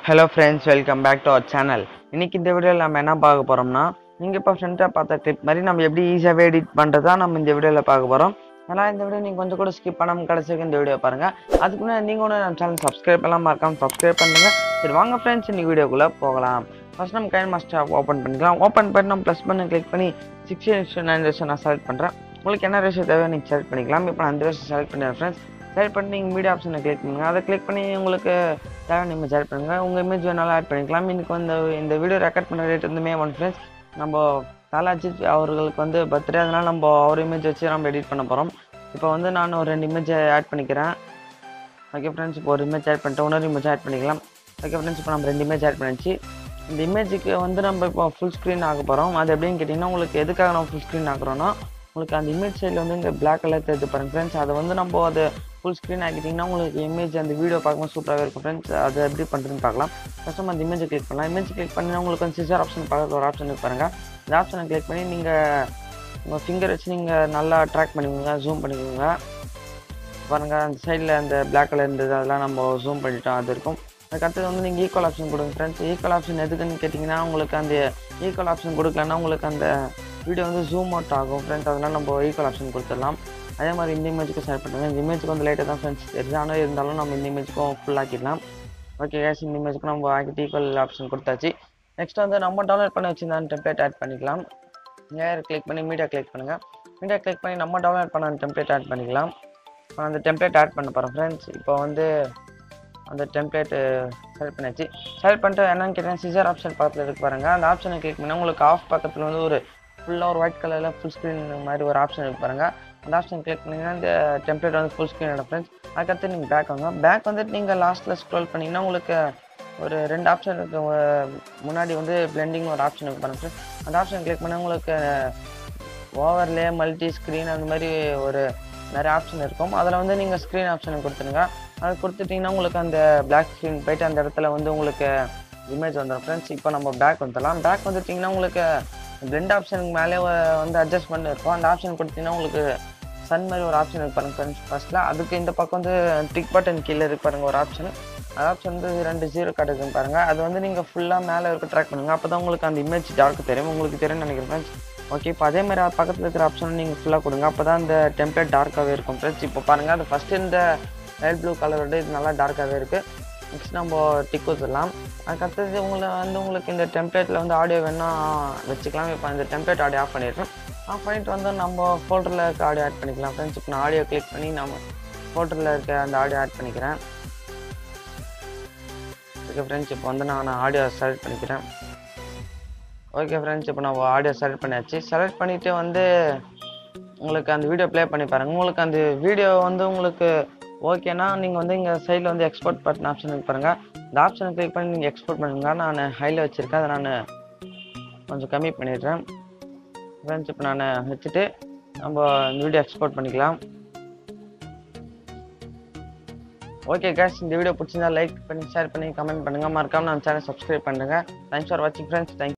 Hello friends welcome back to our channel இன்னைக்கு இந்த வீடியோவில் நம்ம என்ன பார்க்க போகிறோம்னா நீங்கள் இப்போ ஃப்ரெண்ட்ஸாக பார்த்த கிளிப் மாதிரி நம்ம எப்படி ஈஸியாகவே எடிட் பண்ணுறது தான் நம்ம இந்த வீடியோவில் பார்க்க போகிறோம் அதனால் இந்த வீடியோ நீங்கள் கொஞ்சம் கூட ஸ்கிப் பண்ணாமல் கடைசிக்கு இந்த வீடியோ பாருங்கள் அதுக்கு முன்னாடி நீங்கள் ஒன்று நம்ம சேனல் சப்ஸ்கிரைப் எல்லாம் மறக்காமல் சப்ஸ்கிரைப் பண்ணுங்க சரி வாங்க ஃப்ரெண்ட்ஸ் இன்னைக்கு வீடியோக்குள்ளே போகலாம் ஃபர்ஸ்ட் நம்ம கைன் மாஸ்டர் ஓப்பன் பண்ணிக்கலாம் ஓப்பன் பண்ணி நம்ம ப்ளஸ் பண்ணி கிளிக் பண்ணி சிக்ஸ்டி ரேஷியோ நைன் ரேஷியோ நான் செலக்ட் பண்ணுறேன் உங்களுக்கு என்ன ரேஷியோ தேவையோ நீங்கள் செலக்ட் பண்ணிக்கலாம் இப்போ நான் அந்த ரேஷியோ செலக்ட் பண்ணிடுறேன் ஃப்ரெண்ட்ஸ் செலக்ட் பண்ணி நீங்கள் மீடியா ஆப்ஷனை கிளிக் பண்ணுங்கள் அதை கிளிக் பண்ணி உங்களுக்கு தேவை நீங்கள் செலக்ட் பண்ணுங்கள் உங்கள் இமேஜ் வேணாலும் ஆட் பண்ணிக்கலாம் இன்னைக்கு வந்து இந்த வீடியோ ரெக்கார்ட் பண்ண ரேட் வந்து மே ஒன் ஃப்ரெண்ட்ஸ் நம்ம தாலாஜித் அவர்களுக்கு வந்து பர்த்டே அதனால் நம்ம அவர் இமேஜ் வச்சு நம்ம எடிட் பண்ண போகிறோம் இப்போ வந்து நான் ஒரு ரெண்டு இமேஜ் ஆட் பண்ணிக்கிறேன் ஓகே ஃப்ரெண்ட்ஸ் இப்போ ஒரு இமேஜ் ஆட் பண்ணிட்டு இன்னொரு இமேஜ் ஆட் பண்ணிக்கலாம் ஓகே ஃப்ரெண்ட்ஸ் இப்போ நம்ம ரெண்டு இமேஜ் ஆட் பண்ணிச்சு இந்த இமேஜுக்கு வந்து நம்ம இப்போ ஃபுல் ஸ்க்ரீன் ஆக போகிறோம் அது எப்படின்னு கேட்டிங்கன்னா உங்களுக்கு எதுக்காக நம்ம ஃபுல் ஸ்க்ரீன் ஆக்குறோன்னா உங்களுக்கு அந்த இமேஜ் சைடில் வந்து இந்த பிளாக் கலர் தெரிஞ்சு பாருங்க ஃப்ரெண்ட்ஸ் அதை வந்து நம்ம அது ஃபுல் ஸ்க்ரீன் ஆக்கிட்டிங்கன்னா உங்களுக்கு இமேஜ் அந்த வீடியோ பார்க்கும்போது சூப்பராகவே இருக்கும் ஃப்ரெண்ட்ஸ் அது எப்படி பண்ணுறதுன்னு பார்க்கலாம் ஃபஸ்ட் நம்ம அந்த இமேஜை கிளிக் பண்ணலாம் இமேஜ் கிளிக் பண்ணி உங்களுக்கு வந்து சிசர் ஆப்ஷன் பக்கத்தில் ஒரு ஆப்ஷன் இருக்கு பாருங்கள் இந்த ஆப்ஷனை கிளிக் பண்ணி நீங்கள் உங்கள் ஃபிங்கர் வச்சு நீங்கள் நல்லா ட்ராக் பண்ணிக்கோங்க ஜூம் பண்ணிக்கோங்க பாருங்கள் அந்த சைடில் அந்த பிளாக் கலர் இருந்தது அதெல்லாம் நம்ம ஜூம் பண்ணிட்டோம் அது இருக்கும் அதுக்கடுத்தது வந்து நீங்கள் ஈக்குவல் ஆப்ஷன் கொடுங்க ஃப்ரெண்ட்ஸ் ஈக்குவல் ஆப்ஷன் எதுக்குன்னு கேட்டிங்கன்னா உங்களுக்கு அந்த ஈக்குவல் ஆப்ஷன் கொடுக்கலன்னா உங்களுக்கு அந்த வீடியோ வந்து ஜூம் அவுட் ஆகும் ஃப்ரெண்ட்ஸ் அதனால் நம்ம ஈக்குவல் ஆப்ஷன் கொடுத்துடலாம் அதே மாதிரி இந்த இமேஜுக்கு செலக்ட் பண்ணுங்கள் இந்த இமேஜுக்கு வந்து லைட்டாக தான் ஃப்ரெண்ட்ஸ் தெரியுது ஆனால் இருந்தாலும் நம்ம இந்த இமேஜுக்கும் ஃபுல் ஆக்கிடலாம் ஓகே கேஸ் இந்த இமேஜுக்கு நம்ம ஆக்கிட்டு ஈக்குவல் ஆப்ஷன் கொடுத்தாச்சு நெக்ஸ்ட் வந்து நம்ம டவுன்லோட் பண்ணி வச்சிருந்தா டெம்ப்ளேட் ஆட் பண்ணிக்கலாம் நேர் கிளிக் பண்ணி மீடியா கிளிக் பண்ணுங்கள் மீடியா கிளிக் பண்ணி நம்ம டவுன்லோட் பண்ண டெம்ப்ளேட் ஆட் பண்ணிக்கலாம் நான் அந்த டெம்ப்ளேட் ஆட் பண்ண போகிறேன் ஃப்ரெண்ட்ஸ் இப்போ வந்து அந்த டெம்ப்ளேட்டு செலக்ட் பண்ணியாச்சு செலக்ட் பண்ணிட்டு என்னன்னு கேட்டீங்கன்னா சிசர் ஆப்ஷன் பக்கத்தில் இருக்கு பாருங்க அந்த ஆப்ஷனை கிளிக் பண்ணால் உங்களுக்கு ஆஃப் பக்கத்தில் வந்து ஒரு ஃபுல்லாக ஒரு ஒயிட் கலரில் ஃபுல் ஸ்க்ரீன் மாதிரி ஒரு ஆப்ஷன் இருக்கு பாருங்க அந்த ஆப்ஷன் கிளிக் பண்ணிங்கன்னா இந்த டெம்ப்ளேட் வந்து ஃபுல் ஸ்க்ரீனோட ஃப்ரெண்ட்ஸ் அதுக்கடுத்து நீங்கள் பேக் வாங்க பேக் வந்துட்டு நீங்கள் லாஸ்ட்டில் ஸ்க்ரோல் பண்ணிங்கன்னா உங்களுக்கு ஒரு ரெண்டு ஆப்ஷன் இருக்கு அஹ் முன்னாடி வந்து பிளெண்டிங் ஒரு ஆப்ஷன் இருக்கு பாருங்க friends. அந்த ஆப்ஷன் கிளிக் பண்ணால் உங்களுக்கு ஓவர்லே மல்டி ஸ்க்ரீன் அந்த மாதிரி ஒரு நிறைய ஆப்ஷன் இருக்கும் அதில் வந்து நீங்கள் ஸ்க்ரீன் ஆப்ஷனை கொடுத்துருங்க அது கொடுத்துட்டிங்கன்னா உங்களுக்கு அந்த பிளாக் ஸ்க்ரீன் போயிட்டு அந்த இடத்துல வந்து உங்களுக்கு இமேஜ் வந்துடும் ஃப்ரெண்ட்ஸ் இப்போ நம்ம பேக் வந்துடலாம் பேக் வந்துட்டிங்கன்னா உங்களுக்கு பிளெண்ட் ஆப்ஷனுக்கு மேலே வந்து அட்ஜஸ்ட்மெண்ட் இருக்கும் அந்த ஆப்ஷன் கொடுத்தீங்கன்னா உங்களுக்கு சன் மாதிரி ஒரு ஆப்ஷன் இருக்கு பாருங்க ஃப்ரெண்ட்ஸ் ஃபஸ்ட்டில் அதுக்கு இந்த பக்கம் வந்து டிக் பட்டன் கீழே இருக்கு பாருங்க ஒரு ஆப்ஷன் அந்த ஆப்ஷன் வந்து ரெண்டு ஜீரோ காட்டுக்குன்னு பாருங்க அது வந்து நீங்கள் ஃபுல்லாக மேலே இருக்க ட்ராக் பண்ணுங்க அப்போ தான் உங்களுக்கு அந்த இமேஜ் டார்க் தெரியும் உங்களுக்கு தெரியும்னு நினைக்கிறேன் ஃப்ரெண்ட்ஸ் ஓகே இப்போ அதே மாதிரி அது பக்கத்தில் இருக்கிற ஆப்ஷன் நீங்கள் ஃபுல்லாக கொடுங்க அப்போ தான் இந்த டெம்ப்ளேட் டார்க்காகவே இருக்கும் ஃப்ரெண்ட்ஸ் இப்போ பாருங்கள் அது ஃபஸ்ட்டு இந்த லைட் ப்ளூ கலரோட இது நல்லா டார்க்காகவே இருக்குது நெக்ஸ்ட் நம்ம டிக் வச்சிடலாம் அதுக்கடுத்தது உங்களை வந்து உங்களுக்கு இந்த டெம்ப்ளேட்டில் வந்து ஆடியோ வேணா வச்சுக்கலாம் இப்போ இந்த டெம்ப்ளேட் ஆடியோ ஆஃப் பண்ணிடுறோம் ஆஃப் பண்ணிட்டு வந்து நம்ம ஃபோல்டரில் இருக்க ஆடியோ ஆட் பண்ணிக்கலாம் ஃப்ரெண்ட்ஸ் இப்போ நான் ஆடியோ கிளிக் பண்ணி நம்ம ஃபோல்டரில் இருக்க அந்த ஆடியோ ஆட் பண்ணிக்கிறேன் ஓகே ஃப்ரெண்ட்ஸ் இப்போ வந்து நான் ஆடியோ செலக்ட் பண்ணிக்கிறேன் ஓகே ஃப்ரெண்ட்ஸ் இப்போ நான் ஆடியோ செலக்ட் பண்ணியாச்சு செலக்ட் பண்ணிவிட்டு வந்து உங்களுக்கு அந்த வீடியோ ப்ளே பண்ணி பாருங்கள் உங்களுக்கு அந்த வீடியோ வந்து உங்களுக்கு ஓகேனா நீங்கள் வந்து இங்கே சைடில் வந்து எக்ஸ்போர்ட் பட்டன் ஆப்ஷன் இருக்கு பாருங்கள் இந்த ஆப்ஷனை கிளிக் பண்ணி நீங்கள் எக்ஸ்போர்ட் பண்ணுங்க நான் ஹையில் வச்சுருக்கேன் அதை நான் கொஞ்சம் கம்மி பண்ணிடுறேன் ஃப்ரெண்ட்ஸ் இப்போ நான் வச்சுட்டு நம்ம இந்த வீடியோ எக்ஸ்போர்ட் பண்ணிக்கலாம் ஓகே கேஸ் இந்த வீடியோ பிடிச்சிருந்தா லைக் பண்ணி ஷேர் பண்ணி கமெண்ட் பண்ணுங்கள் மறக்காம நம்ம சேனல் சப்ஸ்கிரைப் பண்ணுங்கள் தேங்க்ஸ் ஃபார் வாட்சிங் ஃப்ரெண்ட்ஸ் தேங்க்